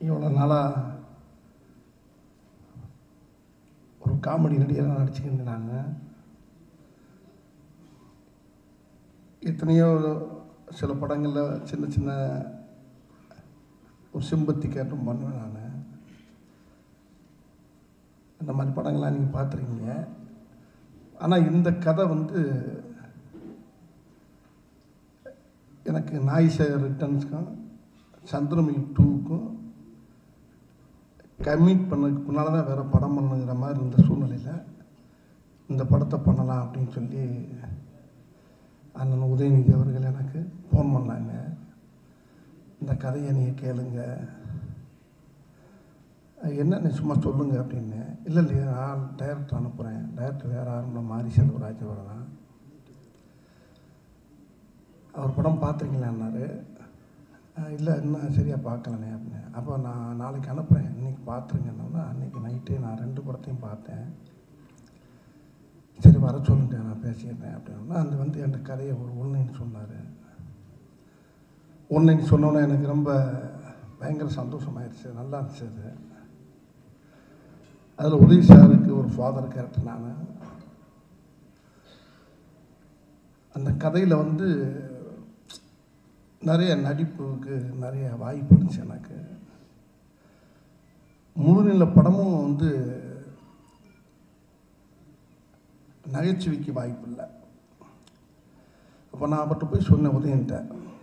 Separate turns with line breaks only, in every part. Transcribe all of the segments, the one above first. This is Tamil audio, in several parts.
இவ்வளோ நாளாக ஒரு காமெடி நடிகராக நடிச்சுக்கிட்டு நாங்கள் எத்தனையோ சில படங்களில் சின்ன சின்ன ஒரு சிம்பத்தி கேட்டும் பண்ணுவேன் நான் அந்த மாதிரி படங்கள்லாம் நீங்கள் பார்த்துருக்கீங்க ஆனால் இந்த கதை வந்து எனக்கு நாய் சேகர் ரிட்டர்ன்ஸ்க்கும் சந்திரமுகி டூக்கும் கமிட் பண்ணதுக்கு முன்னால் தான் வேறு படம் பண்ணுங்கிற மாதிரி இருந்த சூழ்நிலையில் இந்த படத்தை பண்ணலாம் அப்படின்னு சொல்லி அண்ணன் உதயநிதி அவர்கள் எனக்கு ஃபோன் பண்ணாங்க இந்த கதையை நீங்கள் கேளுங்க என்ன நீ சும்மா சொல்லுங்க அப்படின்னு இல்லை இல்லையா நான் டைரக்டர் அனுப்புகிறேன் டைரக்டர் வேறு யாரும் இல்லை மாரி செல்வராஜ் அவர் தான் அவர் படம் பார்த்துருக்கீங்களான்னாரு இல்லை இன்னும் சரியாக பார்க்கலண்ணே அப்படின்னு அப்போ நான் நாளைக்கு அனுப்புகிறேன் இன்றைக்கி பார்த்துருங்கன்னா அன்றைக்கி நைட்டே நான் ரெண்டு படத்தையும் பார்த்தேன் சரி வர சொல்லுங்க நான் பேசிடுறேன் அப்படின்னா அந்த வந்து என் கதையை ஒரு ஒன்லைன் சொன்னார் ஒன்லைன் சொன்னோன்னே எனக்கு ரொம்ப பயங்கர சந்தோஷமாயிருச்சு நல்லா இருந்துச்சு அது அதில் உதவி சாருக்கு ஒரு ஃபாதர் கேரக்டர் நான் அந்த கதையில் வந்து நிறைய நடிப்புக்கு நிறைய வாய்ப்பு இருந்துச்சு எனக்கு முழுநில படமும் வந்து நகைச்சுவைக்கு வாய்ப்பு இல்லை அப்போ நான் அவர்கிட்ட போய் சொன்னேன் உதயன்ட்ட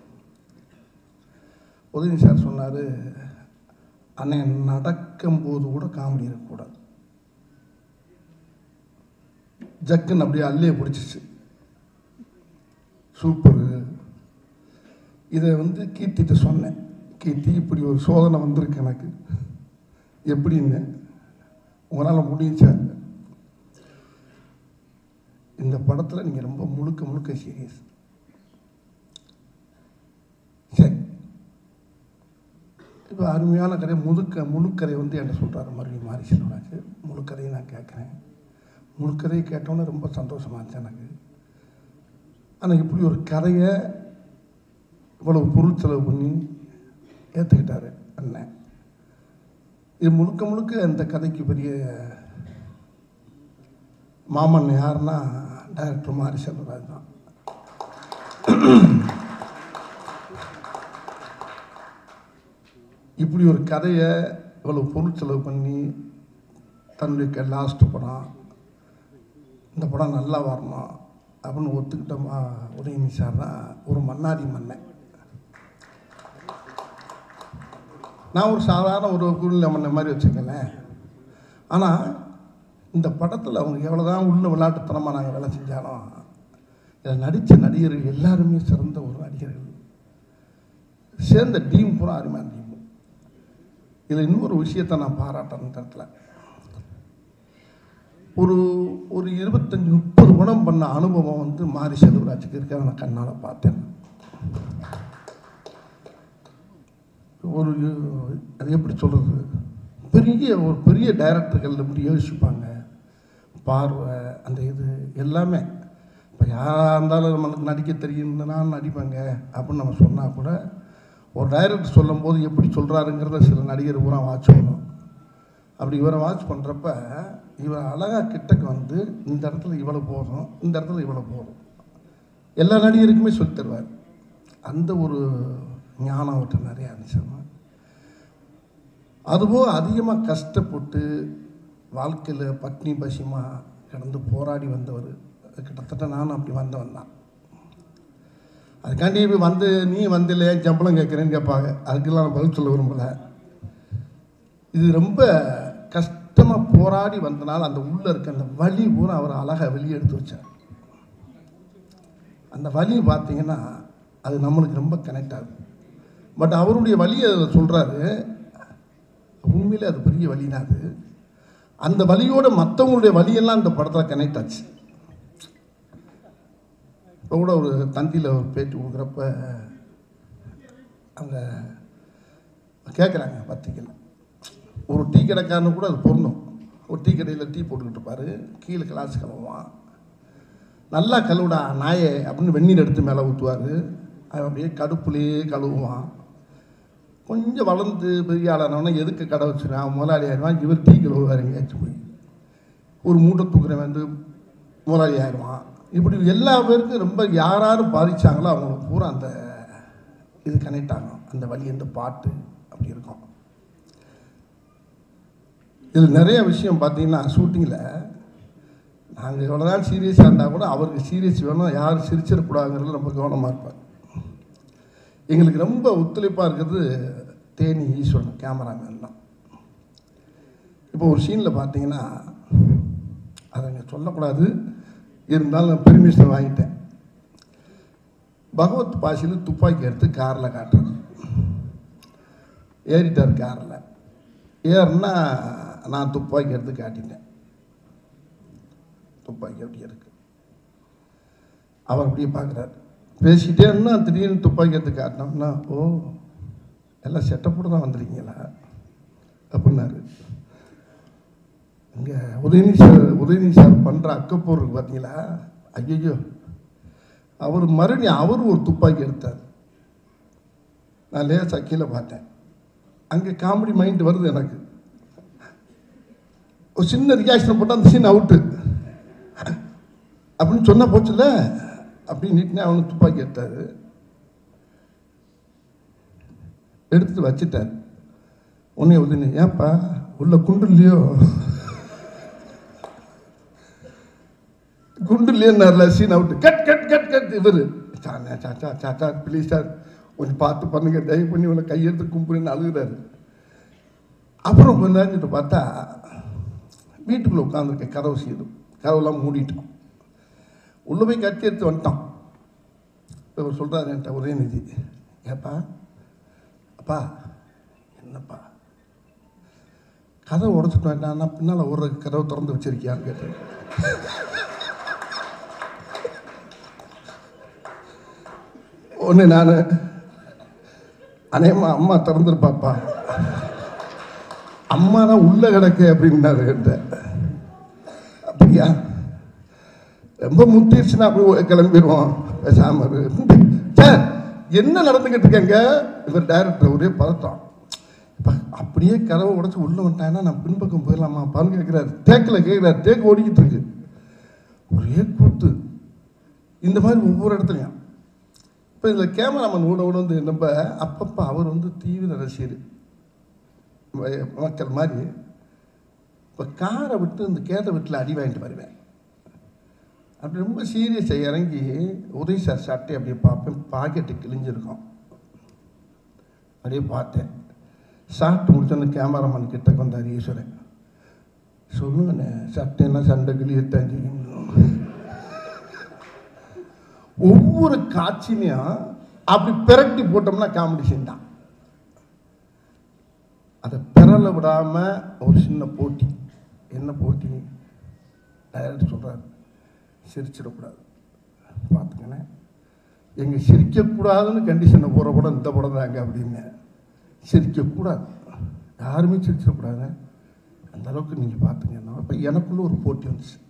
உதயன் சார் சொன்னார் அண்ணன் நடக்கும்போது கூட காமெடி இருக்கக்கூடாது ஜக்குன்னு அப்படியே அல்லையே பிடிச்சிச்சு சூப்பரு இதை வந்து கீர்த்திட்ட சொன்னேன் கீர்த்தி இப்படி ஒரு சோதனை வந்திருக்கு எனக்கு எப்படின்னு உங்களால் முடிஞ்சா இந்த படத்தில் நீங்கள் ரொம்ப முழுக்க முழுக்க சீரியஸ் சரி இப்போ அருமையான கதை முழுக்க முழுக்கதை வந்து என்ன சொல்கிறாரு மறுபடியும் மாறி செல்வராஜ் முழுக்கதையை நான் கேட்குறேன் முழுக்கதையை கேட்டோன்னே ரொம்ப சந்தோஷமாக இருந்துச்சு எனக்கு ஆனால் இப்படி ஒரு கதையை இவ்வளவு பொருள் செலவு பண்ணி ஏற்றுக்கிட்டாரு அண்ணன் இது முழுக்க முழுக்க இந்த கதைக்கு பெரிய மாமன் யாருன்னா டைரக்டர் மாரி செல்வராஜ் தான் இப்படி ஒரு கதையை இவ்வளவு பொருள் செலவு பண்ணி தன்னுடைய லாஸ்ட் படம் இந்த படம் நல்லா வரணும் அப்படின்னு ஒத்துக்கிட்டோமா உதயநிதி சார் தான் ஒரு மன்னாடி மன்னன் நான் ஒரு சாதாரண ஒரு சூழ்நிலை மன்ன மாதிரி வச்சுக்கலேன் ஆனால் இந்த படத்தில் அவங்க எவ்வளோதான் உள்ள விளையாட்டுத்தனமாக நாங்கள் வேலை செஞ்சாலும் இதில் நடித்த நடிகர்கள் எல்லாருமே சிறந்த ஒரு நடிகர்கள் சேர்ந்த டீம் பூரா அருமையான டீம் இதில் இன்னொரு விஷயத்தை நான் பாராட்டணும் இந்த இடத்துல ஒரு ஒரு இருபத்தஞ்சி முப்பது படம் பண்ண அனுபவம் வந்து மாரி செல்வராஜுக்கு இருக்க நான் கண்ணால் பார்த்தேன் ஒரு அது எப்படி சொல்கிறது பெரிய ஒரு பெரிய டைரக்டர்கள் எப்படி யோசிப்பாங்க பார்வை அந்த இது எல்லாமே இப்போ யாராக இருந்தாலும் நம்மளுக்கு நடிக்க தெரியும் நான் நடிப்பேங்க அப்படின்னு நம்ம சொன்னால் கூட ஒரு டைரக்டர் சொல்லும்போது எப்படி சொல்கிறாருங்கிறத சில நடிகர் பூரா வாட்ச் பண்ணணும் அப்படி இவரை வாட்ச் பண்ணுறப்ப இவர் அழகாக கிட்டக்கு வந்து இந்த இடத்துல இவ்வளோ போதும் இந்த இடத்துல இவ்வளோ போதும் எல்லா நடிகருக்குமே சொல்லி தருவார் அந்த ஒரு ஞானம் அவர்கிட்ட நிறையா இருந்துச்சுன்னா அதுபோல் அதிகமாக கஷ்டப்பட்டு வாழ்க்கையில் பட்னி பசியமாக கிடந்து போராடி வந்தவர் கிட்டத்தட்ட நானும் அப்படி வந்தவன் தான் அதுக்காண்டி இப்படி வந்து நீ வந்தில்லையே சம்பளம் கேட்குறேன்னு கேட்பாங்க அதுக்கெல்லாம் நான் பதில் சொல்ல விரும்பலை இது ரொம்ப கஷ்டமாக போராடி வந்தனால அந்த உள்ளே இருக்க அந்த வலி பூரா அவர் அழகாக வெளியே எடுத்து வச்சார் அந்த வலி பார்த்தீங்கன்னா அது நம்மளுக்கு ரொம்ப கனெக்ட் ஆகுது பட் அவருடைய வழியை சொல்கிறாரு உண்மையிலே அது பெரிய வழி தான் அது அந்த வழியோட மற்றவங்களுடைய வழியெல்லாம் இந்த படத்தில் கனெக்ட் ஆச்சு இப்போ கூட ஒரு தந்தியில் ஒரு பேட்டி கொடுக்குறப்ப அங்கே கேட்குறாங்க பத்திரிக்கையில் ஒரு டீ கடைக்காரனு கூட அது பொருந்தும் ஒரு டீ கடையில் டீ போட்டுக்கிட்டு இருப்பாரு கீழே கிளாஸ் கழுவுவான் நல்லா கழுவுடா நாயே அப்படின்னு வெந்நீர் எடுத்து மேலே ஊற்றுவார் அவன் அப்படியே கடுப்புலேயே கழுவுவான் கொஞ்சம் வளர்ந்து பெரிய ஆளானவனா எதுக்கு கடை வச்சுருக்கான் முதலாளி ஆயிடுவான் இவர் டீ கழுவுவார் எங்கேயாச்சும் போய் ஒரு மூட்டை தூக்குறவன் வந்து முதலாளி ஆயிடுவான் இப்படி எல்லா பேருக்கும் ரொம்ப யார் யார் பாதிச்சாங்களோ அவங்களுக்கு பூரா அந்த இது கனெக்ட் ஆகும் அந்த வழி அந்த பாட்டு அப்படி இருக்கும் இதில் நிறைய விஷயம் பார்த்தீங்கன்னா ஷூட்டிங்கில் நாங்கள் எவ்வளோ நாள் சீரியஸாக இருந்தால் கூட அவருக்கு சீரியஸ் வேணும் யாரும் சிரிச்சிடக்கூடாதுங்கிறது ரொம்ப கவனமாக இருப்பார் எங்களுக்கு ரொம்ப ஒத்துழைப்பாக இருக்கிறது தேனி ஈஸ்வரன் கேமராமேன் தான் இப்போ ஒரு சீனில் பார்த்தீங்கன்னா அதை இங்கே சொல்லக்கூடாது இருந்தாலும் நான் பெர்மிஷன் வாங்கிட்டேன் பகவத் பாஷையில் துப்பாக்கி எடுத்து காரில் காட்டுறது ஏறிட்டார் காரில் ஏறுனா நான் துப்பாக்கி எடுத்து காட்டிட்டேன் துப்பாக்கி அப்படியே இருக்கு அவர் அப்படியே பார்க்குறாரு பேசிட்டே இருந்தா திடீர்னு துப்பாக்கி எடுத்து காட்டினோம்னா ஓ எல்லாம் செட்டப்போடு தான் வந்துருக்கீங்களா அப்படின்னாரு இங்கே உதயநிதி சார் உதயநிதி சார் பண்ணுற அக்கப்போர் இருக்கு பார்த்தீங்களா ஐயோ அவர் மறுபடியும் அவர் ஒரு துப்பாக்கி எடுத்தார் நான் லேசாக கீழே பார்த்தேன் அங்கே காமெடி மைண்ட் வருது எனக்கு ஒரு சின்ன ரியாக்ஷன் போட்டால் அந்த சீன் அவுட்டு அப்படின்னு சொன்ன போச்சுல அப்படின்னு நீட்டினே அவனு துப்பாக்கி எடுத்தார் எடுத்துட்டு வச்சுட்டார் உன்னை உதவி ஏன்ப்பா உள்ள குண்டு இல்லையோ குண்டு இல்லையன்னார்ல scene out cut cut cut cut இவர் சாச்சா சாச்சா சாச்சா ப்ளீஸ் சார் கொஞ்சம் பார்த்து பண்ணுங்க தயவு பண்ணி உங்களை கையெழுத்து கும்பிடுன்னு அழுகுறாரு அப்புறம் கொஞ்ச நேரத்துட்டு பார்த்தா வீட்டுக்குள்ளே உட்காந்துருக்கேன் கதவு சீரும் கதவுலாம் மூடிட்டோம் உள்ளே போய் கட்டி எடுத்து வந்துட்டான் இவர் சொல்கிறாரு என்கிட்ட உதயநிதி ஏப்பா அப்பா என்னப்பா கதவை உடச்சிட்டு வேண்டாம் பின்னால் ஒரு கதவை திறந்து வச்சிருக்கியான்னு கேட்டேன் ஒன்று நான் அநேகமாக அம்மா திறந்துருப்பாப்பா அம்மா தான் உள்ள கிடக்கு அப்படின்னாரு என்கிட்ட அப்படியா ரொம்ப முத்திருச்சுன்னா அப்படி கிளம்பிடுவோம் பேசாம இரு. சார் என்ன நடந்துக்கிட்டு இருக்கேங்க இவர் டைரக்டர் ஒரே பதட்டம் இப்போ அப்படியே கதவை உடச்சி உள்ள வந்துட்டாங்கன்னா நான் பின்பக்கம் போயிடலாமா அப்பான்னு கேட்குறாரு தேக்கில் கேட்குறாரு தேக்கு ஓடிக்கிட்டு இருக்கு ஒரே கூத்து இந்த மாதிரி ஒவ்வொரு இடத்துலையும் இப்போ இதில் கேமராமேன் ஓட ஓட வந்து நம்ம அப்பப்போ அவர் வந்து தீவிர ரசிகர் ம- மக்கள் மாதிரி இப்போ காரை விட்டு இந்த கேட்ட வீட்டில் அடி வாங்கிட்டு வருவேன் அப்படி ரொம்ப சீரியஸாக இறங்கி உதய் சார் சட்டை அப்படியே பார்ப்பேன் பாக்கெட்டு கிழிஞ்சிருக்கும் அப்படியே பார்த்தேன் சாப்பிட்டு முடிச்சோன்னு கேமராமேன் கிட்ட கொண்டார் ஈஸ்வரன் சொல்லுங்கண்ணே சட்டைன்னா சண்டை கிளியத்தான் செய்யும் ஒவ்வொரு காட்சிலையும் அப்படி பிரட்டி போட்டோம்னா காமெடி சீன் தான் அதை பெறல விடாம ஒரு சின்ன போட்டி என்ன போட்டி டைரக்டர் சொல்றாரு சிரிச்சிடக்கூடாது பார்த்துக்கண்ணே எங்க சிரிக்கக்கூடாதுன்னு கண்டிஷனை போகிற படம் இந்த படம் தாங்க அப்படின்னு சிரிக்கக்கூடாது யாருமே சிரிச்சிடக்கூடாது அந்த அளவுக்கு நீங்கள் பார்த்துங்க இப்போ எனக்குள்ள ஒரு போட்டி வந்துச்சு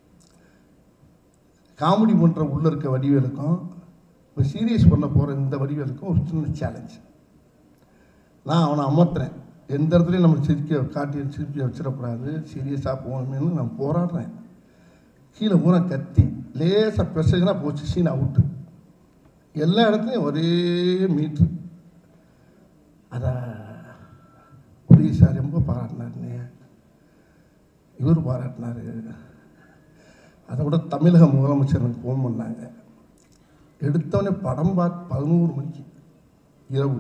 காமெடி பண்ணுற உள்ளே இருக்க வடிவேலுக்கும் இப்போ சீரியஸ் பண்ண போகிற இந்த வடிவேலுக்கும் ஒரு சின்ன சேலஞ்ச் நான் அவனை அமர்த்துறேன் எந்த இடத்துலையும் நம்ம சிரிக்க காட்டி சிரிக்க வச்சிடக்கூடாது சீரியஸாக போகணுமேனு நான் போராடுறேன் கீழே பூரா கத்தி லேசாக பெசகுனா போச்சு சீன் அவுட்டு எல்லா இடத்துலையும் ஒரே மீட்ரு அதை உதவி சார் ரொம்ப பாராட்டினாருன்னு இவர் பாராட்டினாரு அதை விட தமிழக முதலமைச்சர் எனக்கு ஃபோன் பண்ணாங்க எடுத்தவொடனே படம் பார்த்து பதினோரு மணிக்கு இரவு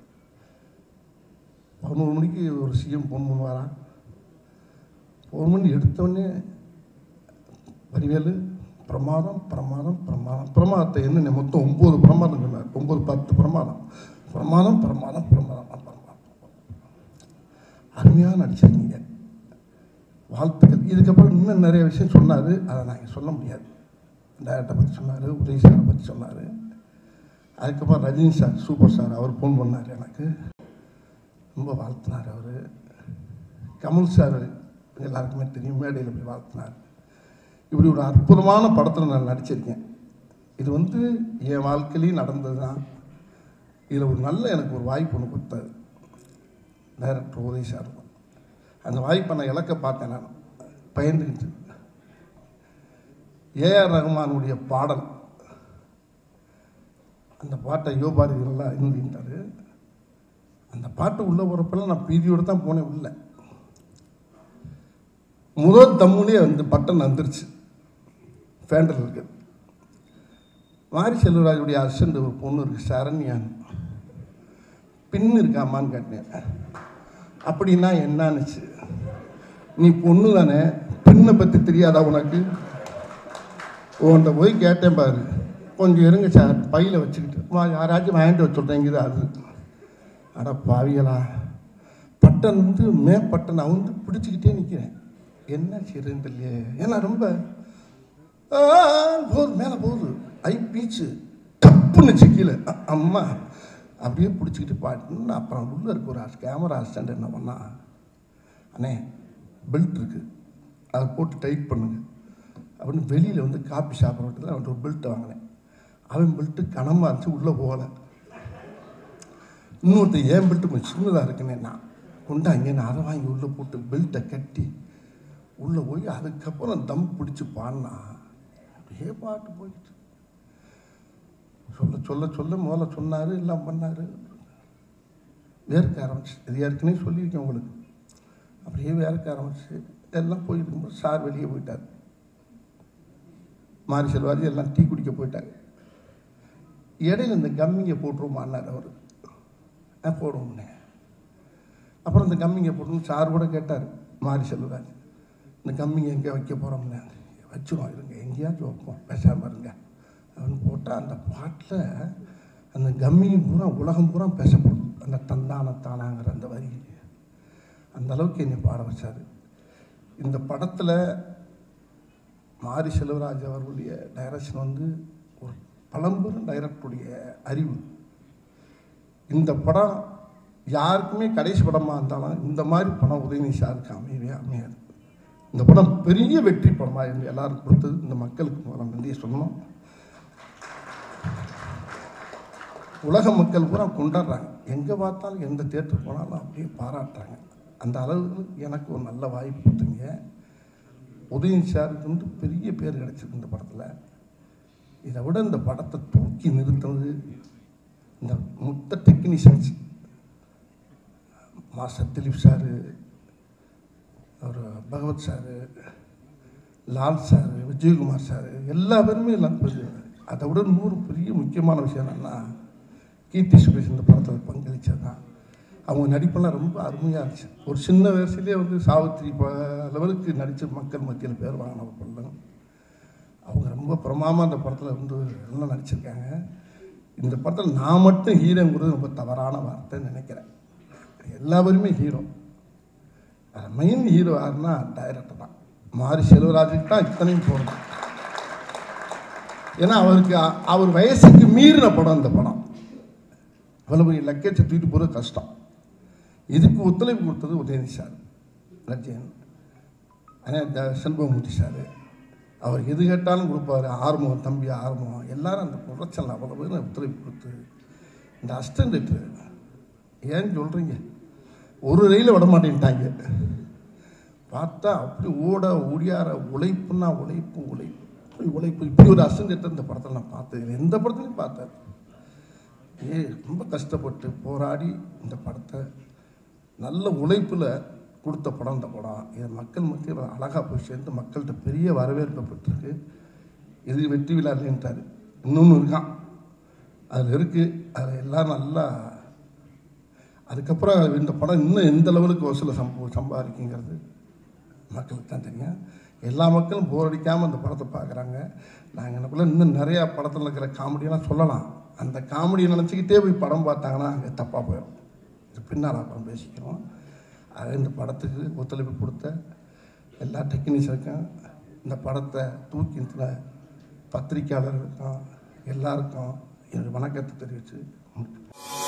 பதினோரு மணிக்கு ஒரு சிஎம் ஃபோன் பண்ணுவாராம் ஃபோன் பண்ணி எடுத்தவொடனே வடிவேலு பிரமாதம் பிரமாதம் பிரமாதம் பிரமாதத்தை என்ன மொத்தம் ஒம்பது பிரமாதம் சொன்னார் ஒம்பது பத்து பிரமாதம் பிரமாதம் பிரமாதம் பிரமாதம் பிரமாதம் அருமையாக நடிச்சிருக்கீங்க வாழ்த்துக்கள் இதுக்கப்புறம் இன்னும் நிறைய விஷயம் சொன்னார் அதை நாங்கள் சொல்ல முடியாது டேரக்டரை பற்றி சொன்னார் உதய் சாரை பற்றி சொன்னார் அதுக்கப்புறம் ரஜினி சார் சூப்பர் சார் அவர் ஃபோன் பண்ணார் எனக்கு ரொம்ப வாழ்த்தினார் அவர் கமல் சார் எல்லாருக்குமே தெரியும் மேடையில் போய் வாழ்த்தினார் இப்படி ஒரு அற்புதமான படத்தில் நான் நடிச்சிருக்கேன் இது வந்து என் வாழ்க்கையிலையும் நடந்தது தான் இதில் ஒரு நல்ல எனக்கு ஒரு வாய்ப்பு ஒன்று கொடுத்தாரு டைரக்டர் உதய் சார் தான் அந்த வாய்ப்பை நான் இழக்க பார்த்தேன் நான் பயந்துக்கிட்டு ஏஆர் ரஹ்மானுடைய பாடல் அந்த பாட்டை யோபாரதி நல்லா இருந்துட்டாரு அந்த பாட்டு உள்ள போகிறப்பெல்லாம் நான் பீதியோடு தான் போனேன் உள்ள முதல் தம்முலேயே அந்த பட்டன் வந்துருச்சு ஃபேண்டல் இருக்குது மாரி செல்வராஜுடைய அசிஸ்டண்ட் ஒரு பொண்ணு இருக்கு சரண்யான் பின் இருக்காமான்னு கேட்டேன் அப்படின்னா என்னான்னுச்சு நீ பொண்ணு தானே பின்னை பற்றி தெரியாதா உனக்கு உன்கிட்ட போய் கேட்டேன் பாரு கொஞ்சம் இருங்க சார் பையில் வச்சுக்கிட்டு வா யாராச்சும் வாங்கிட்டு வச்சு சொல்கிறேங்குது அது அட பாவிகளா பட்டன் வந்து மேப்பட்டன் நான் வந்து பிடிச்சிக்கிட்டே நிற்கிறேன் என்ன செய்யறதுன்னு தெரியலையே ஏன்னா ரொம்ப ஆ, போகுது மேலே போகுது ஐ பீச்சு டப்புன்னு கீழே அ- அம்மா அப்படியே பிடிச்சிக்கிட்டு பாட்டுன்னு அப்புறம் உள்ளே இருக்க ஒரு கேமரா அசிஸ்டண்ட் என்ன பண்ணா அண்ணே பெல்ட் இருக்குது அதை போட்டு டைட் பண்ணுங்க அப்படின்னு வெளியில் வந்து காப்பி சாப்பிட்றதுல அவன் ஒரு பெல்ட் வாங்கினேன் அவன் பெல்ட்டு கனமாக இருந்துச்சு உள்ளே போகலை இன்னொருத்தர் ஏன் பெல்ட்டு கொஞ்சம் சின்னதாக இருக்குன்னே நான் கொண்டாங்க நான் அதை வாங்கி உள்ளே போட்டு பெல்ட்டை கட்டி உள்ளே போய் அதுக்கப்புறம் தம் பிடிச்சி பாடினா அப்படியே பாட்டு போயிட்டு சொல்ல சொல்ல சொல்ல முதல்ல சொன்னார் எல்லாம் பண்ணார் வேர்க்க ஆரம்பிச்சு இது ஏற்கனவே சொல்லியிருக்கேன் உங்களுக்கு அப்படியே வேர்க்க ஆரம்பிச்சு எல்லாம் போயிட்டு இருக்கும்போது சார் வெளியே போயிட்டார் மாரி செல்வாஜி எல்லாம் டீ குடிக்க போயிட்டாங்க இடையில இந்த கம்மிங்க போட்டுருமான்னார் அவர் ஆ போடுவோம்னே அப்புறம் இந்த கம்மிங்க போடணும் சார் கூட கேட்டார் மாரி செல்வராஜ் இந்த கம்மிங்க எங்கே வைக்க போகிறோம்னு வச்சிரும் இருங்க எங்கேயாச்சும் வைப்போம் பேசாமல் இருங்க அவன் போட்டால் அந்த பாட்டில் அந்த கம்மிங்க பூரா உலகம் பூரா பேசப்படுது அந்த தந்தான தானாங்கிற அந்த வரி அந்த அளவுக்கு என்னை பாட வச்சார் இந்த படத்தில் மாரி செல்வராஜ் அவர்களுடைய டைரக்ஷன் வந்து ஒரு பழம்பெரும் டைரக்டருடைய அறிவு இந்த படம் யாருக்குமே கடைசி படமாக இருந்தாலும் இந்த மாதிரி படம் உதயநிதி சாருக்கு அமையவே அமையாது இந்த படம் பெரிய வெற்றி படமாக இருந்து எல்லாருக்கும் கொடுத்தது இந்த மக்களுக்கு முதல்ல நன்றியை சொல்லணும் உலக மக்கள் பூரா கொண்டாடுறாங்க எங்கே பார்த்தாலும் எந்த தேட்டர் போனாலும் அப்படியே பாராட்டுறாங்க அந்த அளவுக்கு எனக்கு ஒரு நல்ல வாய்ப்பு கொடுத்தீங்க உதயநிதி சாருக்கு வந்து பெரிய பேர் கிடைச்சிருக்கு இந்த படத்தில் இதை விட இந்த படத்தை தூக்கி நிறுத்துனது இந்த மொத்த டெக்னீஷியன்ஸ் மாஸ்டர் திலீப் சாரு அவர் Bhagavath sir Lal sir Vijayakumar sir எல்லா பேருமே எல்லாம் பெரிய அதை விட நூறு பெரிய முக்கியமான விஷயம் என்னன்னா கீர்த்தி சுரேஷ் இந்த படத்தில் பங்களிச்சது தான் அவங்க நடிப்பெல்லாம் ரொம்ப அருமையாக இருந்துச்சு ஒரு சின்ன வயசுலேயே வந்து சாவித்திரி ப லெவலுக்கு நடித்த மக்கள் மத்தியில் பேர் வாங்கின ஒரு பொண்ணு அவங்க ரொம்ப பிரமாமல் அந்த படத்தில் வந்து நல்லா நடிச்சிருக்காங்க இந்த படத்தில் நான் மட்டும் ஹீரோங்கிறது ரொம்ப தவறான வார்த்தைன்னு நினைக்கிறேன் எல்லாருமே ஹீரோ மெயின் ஹீரோ யாருன்னா டைரக்டர் தான் மாரி செல்வராஜுக்கு தான் இத்தனையும் போடணும் ஏன்னா அவருக்கு அ- அவர் வயசுக்கு மீறின படம் இந்த படம் அவ்வளோ பெரிய லக்கேஜை தூக்கிட்டு போகிறது கஷ்டம் இதுக்கு ஒத்துழைப்பு கொடுத்தது உதயநிதி சார் ரஜினி ஆனால் இந்த செல்வமூர்த்தி சார் அவர் எது கேட்டாலும் கொடுப்பாரு ஆறுமுகம் தம்பி ஆறுமுகம் எல்லாரும் அந்த ப்ரொடக்ஷனில் அவ்வளோ பேர் ஒத்துழைப்பு கொடுத்து இந்த அஸ்டன்ட் ஏன்னு சொல்கிறீங்க ஒரு ரயில விட மாட்டேன்ட்டாங்க பார்த்தா அப்படி ஓட ஓடியார உழைப்புன்னா உழைப்பு உழைப்பு இப்படி உழைப்பு இப்படி ஒரு அஸ்டன்ட் இந்த படத்தில் நான் பார்த்தது இல்லை. எந்த படத்துலையும் பார்த்தேன் ஏ ரொம்ப கஷ்டப்பட்டு போராடி இந்த படத்தை நல்ல உழைப்பில் கொடுத்த படம் இந்த படம் இது மக்கள் மத்தியில் அழகாக போய் சேர்ந்து மக்கள்கிட்ட பெரிய வரவேற்பு பெற்றிருக்கு இது வெற்றி விழா இல்லைன்ட்டாரு இன்னொன்று இருக்கான் அதில் இருக்குது அதில் எல்லாம் நல்லா அதுக்கப்புறம் இந்த படம் இன்னும் எந்த லெவலுக்கு வசூலை சம்ப சம்பாதிக்குங்கிறது மக்களுக்கு தான் தெரியும் எல்லா மக்களும் போர் அடிக்காமல் அந்த படத்தை பார்க்குறாங்க நாங்கள் எனக்குள்ள இன்னும் நிறையா படத்தில் இருக்கிற காமெடியெல்லாம் சொல்லலாம் அந்த காமெடியை நினச்சிக்கிட்டே போய் படம் பார்த்தாங்கன்னா அங்கே தப்பாக போயிடும் இது பின்னால் அப்புறம் பேசிக்கிறோம் அது இந்த படத்துக்கு ஒத்துழைப்பு கொடுத்த எல்லா டெக்னீஷியனுக்கும் இந்த படத்தை தூக்கி நிறுத்தின பத்திரிக்கையாளர்களுக்கும் எல்லாருக்கும் என்னுடைய வணக்கத்தை தெரிவித்து